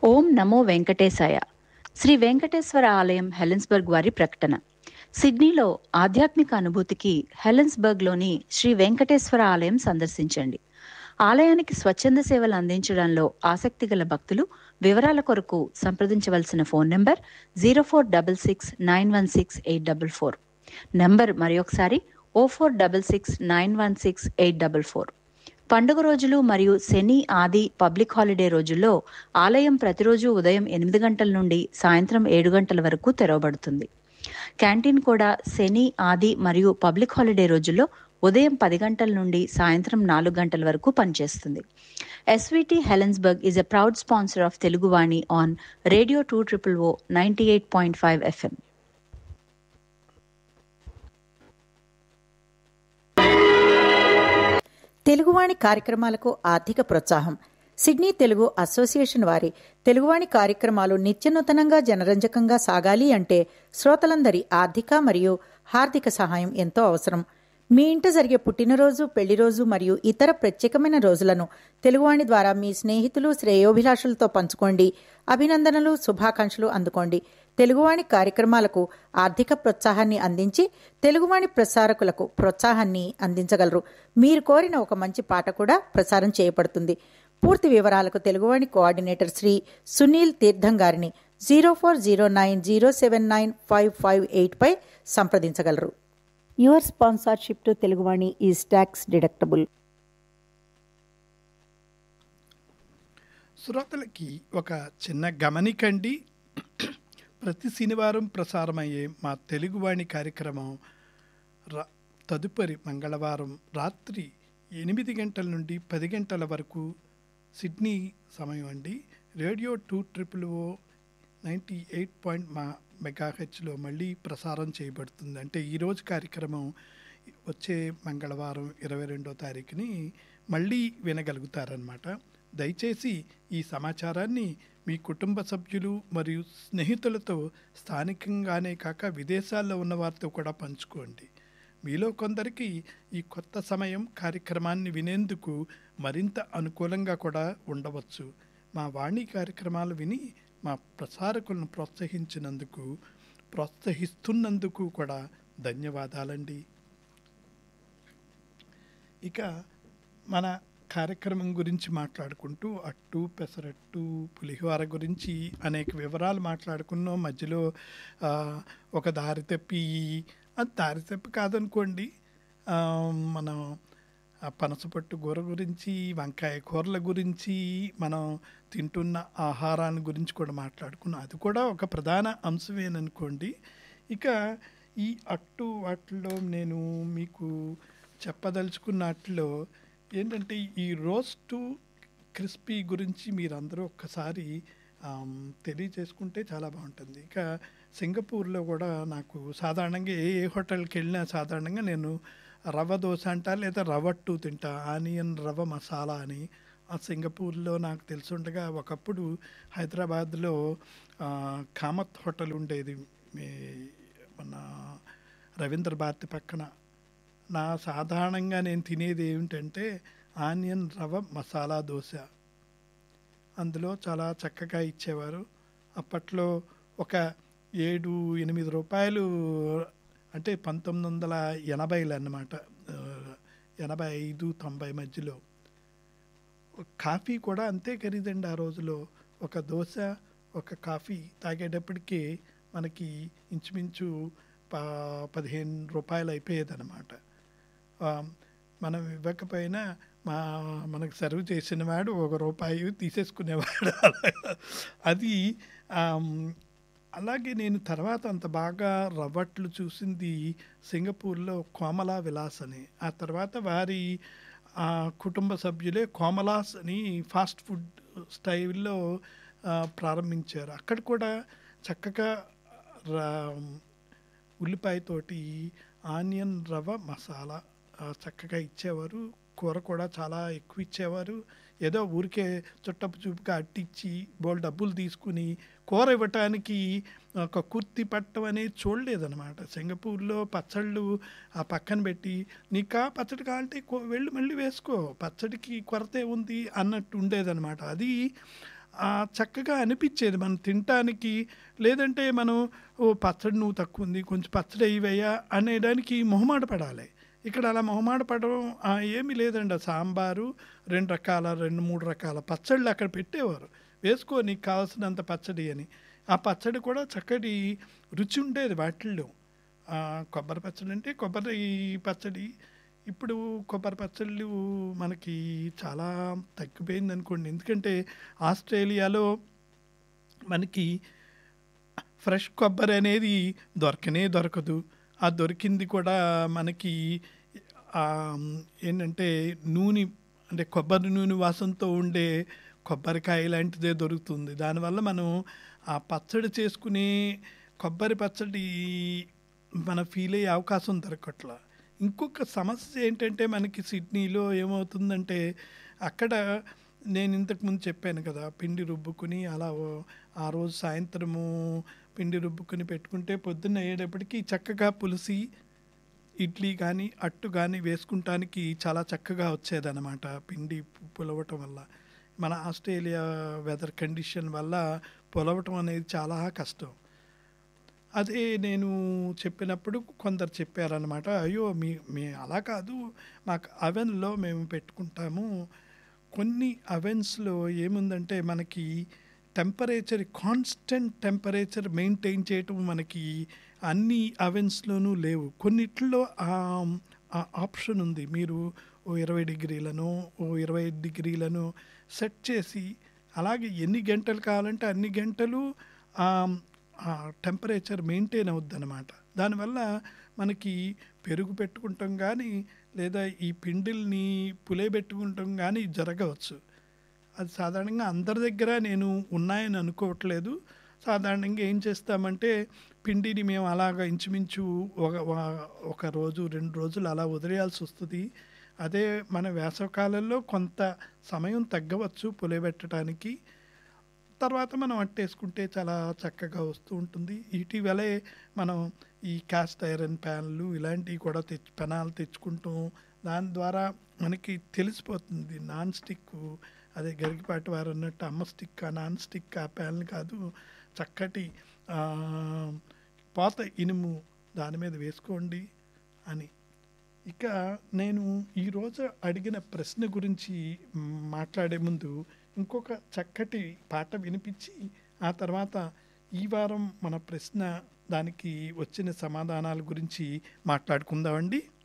ఓం నమో వెంకటేశాయ శ్రీ వెంకటేశ్వర ఆలయం హెలెన్స్బర్గ్ వారి ప్రకటన సిడ్నీలో ఆధ్యాత్మిక అనుభూతికి హెలెన్స్బర్గ్లోని శ్రీ వెంకటేశ్వర ఆలయం సందర్శించండి ఆలయానికి స్వచ్ఛంద సేవలు అందించడంలో ఆసక్తి గల భక్తులు వివరాల కొరకు సంప్రదించవలసిన phone number zero four double six nine one six eight double four number మరొకసారి O four double six nine one six eight double four పండుగ రోజులు మరియు శని ఆది పబ్లిక్ హాలిడే రోజుల్లో ఆలయం ప్రతిరోజు ఉదయం ఎనిమిది గంటల నుండి సాయంత్రం ఏడు గంటల వరకు తెరవబడుతుంది క్యాంటీన్ కూడా శని ఆది మరియు పబ్లిక్ హాలిడే రోజుల్లో ఉదయం పది గంటల నుండి సాయంత్రం నాలుగు గంటల వరకు పనిచేస్తుంది SVT Helensburgh is a proud sponsor of Teluguvani on radio two triple O ninety eight point five FM Teluguvani కార్యక్రమాలకు ఆర్థిక ప్రోత్సాహం సిడ్నీ తెలుగు అసోసియేషన్ వారి తెలుగువాణి కార్యక్రమాలు నిత్యనూతనంగా జనరంజకంగా సాగాలి అంటే శ్రోతలందరి ఆర్థిక మరియు హార్దిక సహాయం ఎంతో అవసరం మీ ఇంట జరిగే పుట్టినరోజు పెళ్లిరోజు మరియు ఇతర ప్రత్యేకమైన రోజులను తెలుగువాణి ద్వారా మీ స్నేహితులు శ్రేయోభిలాషులతో పంచుకోండి అభినందనలు శుభాకాంక్షలు అందుకోండి తెలుగువాణి కార్యక్రమాలకు ఆర్థిక ప్రోత్సాహాన్ని అందించి తెలుగువాణి ప్రసారకులకు ప్రోత్సాహాన్ని అందించగలరు మీరు కోరిన ఒక మంచి పాట కూడా ప్రసారం చేయబడుతుంది పూర్తి వివరాలకు తెలుగువాణి కోఆర్డినేటర్ శ్రీ సునీల్ తీర్థం గారిని zero four zero nine zero seven nine five five eight పై సంప్రదించగలరు your sponsorship to Teluguvani is tax deductible శ్రోతలకి ఒక చిన్న గమనికండి ప్రతి శనివారం ప్రసారమయ్యే మా తెలుగువాణి కార్యక్రమం రా తదుపరి మంగళవారం రాత్రి ఎనిమిది గంటల నుండి పది గంటల వరకు సిడ్నీ సమయం అండి radio two triple O ninety eight point మా మెగాహెచ్లో మళ్ళీ ప్రసారం చేయబడుతుంది అంటే ఈరోజు కార్యక్రమం వచ్చే మంగళవారం ఇరవై రెండో తారీఖుని మళ్ళీ వినగలుగుతారనమాట దయచేసి ఈ సమాచారాన్ని మీ కుటుంబ సభ్యులు మరియు స్నేహితులతో స్థానికంగానే కాక విదేశాల్లో ఉన్న వారితో కూడా పంచుకోండి మీలో కొందరికి ఈ కొత్త సమయం కార్యక్రమాన్ని వినేందుకు మరింత అనుకూలంగా కూడా ఉండవచ్చు మా వాణి కార్యక్రమాలు విని మా ప్రసారకులను ప్రోత్సహించినందుకు ప్రోత్సహిస్తున్నందుకు కూడా ధన్యవాదాలండి ఇక మన కార్యక్రమం గురించి మాట్లాడుకుంటూ అట్టు పెసరట్టు పులిహోర గురించి అనేక వివరాలు మాట్లాడుకున్నాం మధ్యలో ఆ, ఒక దారి తప్పి అది దారి తప్పి కాదనుకోండి ఆ, మనం ఆ పనసపట్టు కూర గురించి వంకాయ కూరల గురించి మనం తింటున్న ఆహారాన్ని గురించి కూడా మాట్లాడుకున్నాం అది కూడా ఒక ప్రధాన అంశమేననుకోండి ఇక ఈ అట్టు వాటిలో నేను మీకు చెప్పదలుచుకున్నట్లో ఏంటంటే ఈ రోస్టు క్రిస్పీ గురించి మీరందరూ ఒక్కసారి ఆమ్, తెలియచేసుకుంటే చాలా బాగుంటుంది ఇక సింగపూర్లో కూడా నాకు సాధారణంగా ఏ ఏ హోటల్కి వెళ్ళినా సాధారణంగా నేను రవ్వ దోశ అంటా లేదా రవ్వట్టు తింటా ఆనియన్ రవ్వ మసాలా అని ఆ సింగపూర్లో నాకు తెలుసుండగా ఒకప్పుడు హైదరాబాద్లో ఆ, కామత్ హోటల్ ఉండేది మీ మన రవీంద్ర భారతి పక్కన నా సాధారణంగా నేను తినేది ఏమిటంటే ఆనియన్ రవ్వ మసాలా దోశ అందులో చాలా చక్కగా ఇచ్చేవారు అప్పట్లో ఒక ఏడు ఎనిమిది రూపాయలు అంటే పంతొమ్మిది వందల ఎనభైలు అన్నమాట ఆ, ఎనభై ఐదు తొంభై మధ్యలో కాఫీ కూడా అంతే ఖరీదండి ఆ రోజులో ఒక దోశ ఒక కాఫీ తాగేటప్పటికి మనకి ఇంచుమించు ప పదిహేను రూపాయలు అయిపోయేదన్నమాట ఆ, మనం ఇవ్వకపోయినా మా మనకు సర్వ్ చేసిన వాడు ఒక రూపాయి తీసేసుకునేవాడు అది ఆమ్, అలాగే నేను తర్వాత అంత బాగా రవ్వట్లు చూసింది సింగపూర్లో కోమలా విలాస్ అని ఆ తర్వాత వారి ఆ కుటుంబ సభ్యులే కోమలాస్ అని ఫాస్ట్ ఫుడ్ స్టైల్లో ఆ, ప్రారంభించారు అక్కడ కూడా చక్కగా రా- ఉల్లిపాయతోటి ఆనియన్ రవ్వ మసాలా ఆ, చక్కగా ఇచ్చేవారు కూర కూడా చాలా ఎక్కువ ఇచ్చేవారు ఏదో ఊరికే చుట్టపు చూపుగా అట్టిచ్చి బోల్ డబ్బులు తీసుకుని కూర ఇవ్వటానికి ఒక కుర్తి పట్టం అనేది చూడలేదన్నమాట సింగపూర్లో పచ్చళ్ళు ఆ పక్కన పెట్టి నీకా పచ్చడి కావాలంటే కో- వెళ్ళి మళ్ళీ వేసుకో పచ్చడికి కొరతే ఉంది అన్నట్టు ఉండేదన్నమాట అది ఆ, చక్కగా అనిపించేది మనం తినటానికి లేదంటే మనం ఓ పచ్చడి నువ్వు తక్కువ ఉంది కొంచెం పచ్చడి అయ్యవయ్యా అనేదానికి మొహమాట పడాలి ఇక్కడ అలా మొహమాట పడడం ఆ, ఏమీ లేదండి ఆ సాంబారు రెండు రకాల రెండు మూడు రకాల పచ్చళ్ళు అక్కడ పెట్టేవారు వేసుకో నీకు కావాల్సినంత పచ్చడి అని ఆ పచ్చడి కూడా చక్కటి రుచి ఉండేది వాటిల్లో ఆ, కొబ్బరి పచ్చడి అంటే కొబ్బరి పచ్చడి ఇప్పుడు కొబ్బరి పచ్చళ్ళు మనకి చాలా తగ్గిపోయింది అనుకోండి ఎందుకంటే ఆస్ట్రేలియాలో మనకి ఫ్రెష్ కొబ్బరి అనేది దొరకనే దొరకదు ఆ దొరికింది కూడా మనకి ఆ, ఏంటంటే నూనె అంటే కొబ్బరి నూనె వాసనతో ఉండే కొబ్బరికాయ లాంటిదే దొరుకుతుంది దానివల్ల మనం ఆ పచ్చడి చేసుకునే కొబ్బరి పచ్చడి మన ఫీల్ అయ్యే అవకాశం దొరకట్లా ఇంకొక సమస్య ఏంటంటే మనకి సిడ్నీలో ఏమవుతుందంటే అక్కడ నేను ఇంతకుముందు చెప్పాను కదా పిండి రుబ్బుకుని అలా ఓ- ఆ రోజు సాయంత్రము పిండి రుబ్బుకుని పెట్టుకుంటే పొద్దున్న అయ్యేటప్పటికి చక్కగా పులిసి ఇడ్లీ కానీ అట్టు కానీ వేసుకుంటానికి చాలా చక్కగా వచ్చేదన్నమాట పిండి పు- పులవటం వల్ల మన ఆస్ట్రేలియా వెదర్ కండిషన్ వల్ల పులవటం అనేది చాలా కష్టం అదే నేను చెప్పినప్పుడు కొందరు చెప్పారనమాట అయ్యో మీ మీ అలా కాదు మాకు అవెన్లో మేము పెట్టుకుంటాము కొన్ని అవెన్స్లో ఏముందంటే మనకి టెంపరేచర్ కాన్స్టెంట్ టెంపరేచర్ మెయింటైన్ చేయటం మనకి అన్ని అవెన్స్లోనూ లేవు కొన్నిట్లో ఆ ఆ ఆప్షన్ ఉంది మీరు ఓ ఇరవై డిగ్రీలను ఓ ఇరవై ఐదు డిగ్రీలను సెట్ చేసి అలాగే ఎన్ని గంటలు కావాలంటే అన్ని గంటలు ఆ ఆ టెంపరేచర్ మెయింటైన్ అవుద్ది అనమాట దానివల్ల మనకి పెరుగు పెట్టుకుంటాం కానీ లేదా ఈ పిండిల్ని పులేబెట్టుకుంటాం కానీ జరగవచ్చు అది సాధారణంగా అందరి దగ్గర నేను ఉన్నాయని అనుకోవట్లేదు సాధారణంగా ఏం చేస్తామంటే పిండిని మేము అలాగ ఇంచుమించు ఒక ఒక- ఒక రోజు రెండు రోజులు అలా వదిలేయాల్సి వస్తుంది అదే మన వేసవకాలంలో కొంత సమయం తగ్గవచ్చు పులియబెట్టడానికి తర్వాత మనం అట్టేసుకుంటే చాలా చక్కగా వస్తూ ఉంటుంది ఇటీవలే మనం ఈ క్యాస్ట్ ఐరన్ ప్యాన్లు ఇలాంటివి కూడా తెచ్చు పెనాలు తెచ్చుకుంటాం దాని ద్వారా మనకి తెలిసిపోతుంది నాన్ స్టిక్ అదే గరిగిపాటి వారు అన్నట్టు అమ్మ స్టిక్ నాన్ స్టిక్ ఆ ప్యాన్లు కాదు చక్కటి ఆ, పాత ఇనుము దాని మీద వేసుకోండి అని ఇక నేను ఈరోజు అడిగిన ప్రశ్న గురించి మాట్లాడే ముందు ఇంకొక చక్కటి పాట వినిపించి ఆ తర్వాత ఈ వారం మన ప్రశ్న దానికి వచ్చిన సమాధానాల గురించి మాట్లాడుకుందామండి